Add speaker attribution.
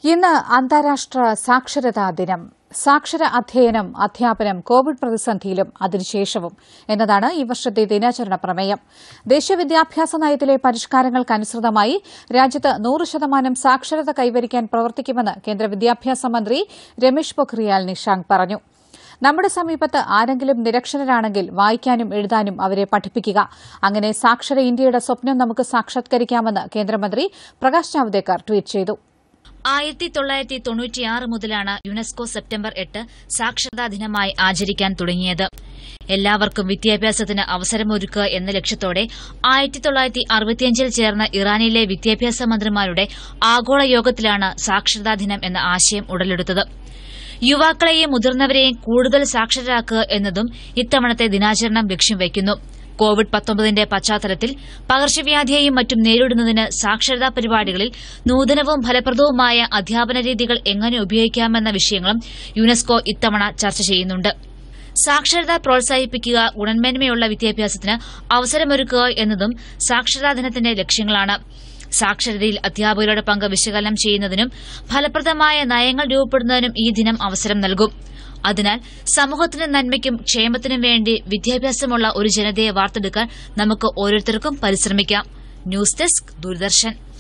Speaker 1: ഇന്ന് അന്താരാഷ്ട്ര സാക്ഷരതാ ദിനം സാക്ഷര അധ്യയനം അധ്യാപനം കോവിഡ് പ്രതിസന്ധിയിലും അതിനുശേഷവും എന്നതാണ് ഈ വർഷത്തെ ദിനാചരണ പ്രമേയം ദേശീയ വിദ്യാഭ്യാസ നയത്തിലെ പരിഷ്കാരങ്ങൾക്കനുസൃതമായി രാജ്യത്ത് നൂറ് ശതമാനം സാക്ഷരത കൈവരിക്കാൻ പ്രവർത്തിക്കുമെന്ന് കേന്ദ്ര വിദ്യാഭ്യാസ മന്ത്രി രമേശ് പൊഖ്രിയാൽ നിഷാങ്ക് പറഞ്ഞു നമ്മുടെ സമീപത്ത് ആരെങ്കിലും നിരക്ഷരരാണെങ്കിൽ വായിക്കാനും എഴുതാനും അവരെ പഠിപ്പിക്കുക അങ്ങനെ സാക്ഷര ഇന്ത്യയുടെ സ്വപ്നം നമുക്ക് സാക്ഷാത്കരിക്കാമെന്ന് കേന്ദ്രമന്ത്രി പ്രകാശ് ജാവ്ദേക്കർ ട്വീറ്റ് ചെയ്തു
Speaker 2: ആയിരത്തി തൊള്ളായിരത്തി തൊണ്ണൂറ്റിയാറ് മുതലാണ് യുനെസ്കോ സെപ്റ്റംബർ എട്ട് സാക്ഷരതാ ദിനമായി ആചരിക്കാൻ തുടങ്ങിയത് എല്ലാവർക്കും വിദ്യാഭ്യാസത്തിന് അവസരമൊരുക്കുക എന്ന ലക്ഷ്യത്തോടെ ആയിരത്തി തൊള്ളായിരത്തി അറുപത്തിയഞ്ചിൽ ചേർന്ന ഇറാനിലെ വിദ്യാഭ്യാസ മന്ത്രിമാരുടെ ആഗോള യോഗത്തിലാണ് സാക്ഷരതാ ദിനം എന്ന ആശയം ഉടലെടുത്തത് യുവാക്കളെയും മുതിർന്നവരെയും കൂടുതൽ സാക്ഷരരാക്കുക എന്നതും ഇത്തവണത്തെ ദിനാചരണം ലക്ഷ്യം വയ്ക്കുന്നു കോവിഡ് പത്തൊമ്പതിന്റെ പശ്ചാത്തലത്തിൽ പകർച്ചവ്യാധിയെയും മറ്റും നേരിടുന്നതിന് സാക്ഷരതാ പരിപാടികളിൽ നൂതനവും ഫലപ്രദവുമായ അധ്യാപന രീതികൾ എങ്ങനെ ഉപയോഗിക്കാമെന്ന വിഷയങ്ങളും യുനെസ്കോ ഇത്തവണ ചർച്ച ചെയ്യുന്നുണ്ട് സാക്ഷരത പ്രോത്സാഹിപ്പിക്കുക ഗുണമേന്മയുള്ള വിദ്യാഭ്യാസത്തിന് അവസരമൊരുക്കുക എന്നതും സാക്ഷരതാ ദിനത്തിന്റെ ലക്ഷ്യങ്ങളാണ് സാക്ഷരതയിൽ അധ്യാപകരുടെ പങ്ക് വിശകലനം ചെയ്യുന്നതിനും ഫലപ്രദമായ നയങ്ങൾ രൂപപ്പെടുന്നതിനും ഈ ദിനം അവസരം നൽകും അതിനാൽ സമൂഹത്തിന്റെ നന്മയ്ക്കും ക്ഷേമത്തിനും വേണ്ടി വിദ്യാഭ്യാസമുള്ള ഒരു ജനതയെ വാർത്തെടുക്കാൻ നമുക്ക് ഓരോരുത്തർക്കും പരിശ്രമിക്കാം ന്യൂസ് ഡെസ്ക് ദൂരദർശൻ